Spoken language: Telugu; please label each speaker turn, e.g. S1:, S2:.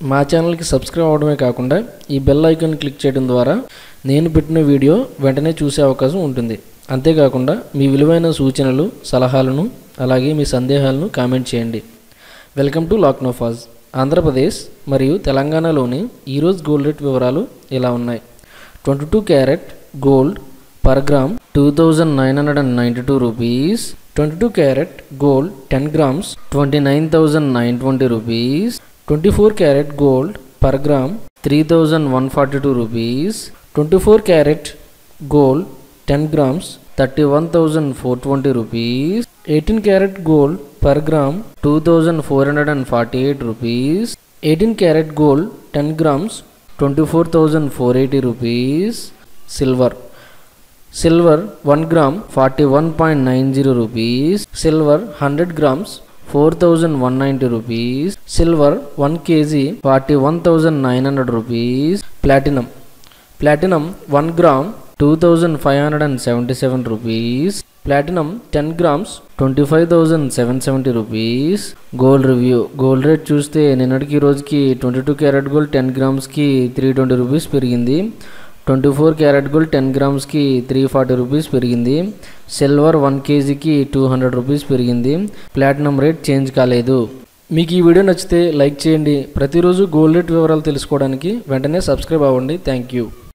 S1: మా ఛానల్కి సబ్స్క్రైబ్ అవడమే కాకుండా ఈ బెల్ ఐకాన్ క్లిక్ చేయడం ద్వారా నేను పెట్టిన వీడియో వెంటనే చూసే అవకాశం ఉంటుంది అంతేకాకుండా మీ విలువైన సూచనలు సలహాలను అలాగే మీ సందేహాలను కామెంట్ చేయండి వెల్కమ్ టు లాక్నోఫాజ్ ఆంధ్రప్రదేశ్ మరియు తెలంగాణలోని ఈరోజు గోల్డ్ రేట్ వివరాలు ఇలా ఉన్నాయి twenty two carat gold per gram two thousand nine hundred and ninety two rupees twenty two carat gold ten grams twenty nine thousand nine twenty rupees twenty four carat gold per gram three thousand one forty two rupees twenty four carat gold ten grams thirty one thousand four twenty rupees eighteen carat gold per gram two thousand four hundred and forty eight rupees eighteen carat gold ten grams twenty four thousand four eighty rupees silver silver one gram forty one point nine zero rupees silver hundred grams four thousand one ninety rupees silver one kg forty one thousand nine hundred rupees platinum platinum one gram two thousand five hundred and seventy seven rupees platinum ten grams twenty five thousand seven seventy rupees gold review gold rate చూస్తే నిన్నటికి ఈ రోజుకి twenty two carat gold ten గ్రామ్స్కి త్రీ ట్వంటీ రూపీస్ పెరిగింది twenty four carat gold ten గ్రామ్స్కి త్రీ ఫార్టీ రూపీస్ పెరిగింది సిల్వర్ వన్ కేజీకి టూ హండ్రెడ్ రూపీస్ పెరిగింది ప్లాటినం రేట్ చేంజ్ కాలేదు మీకు ఈ వీడియో నచ్చితే లైక్ చేయండి ప్రతిరోజు గోల్డ్ రేట్ వివరాలు తెలుసుకోవడానికి వెంటనే సబ్స్క్రైబ్ అవ్వండి థ్యాంక్ యూ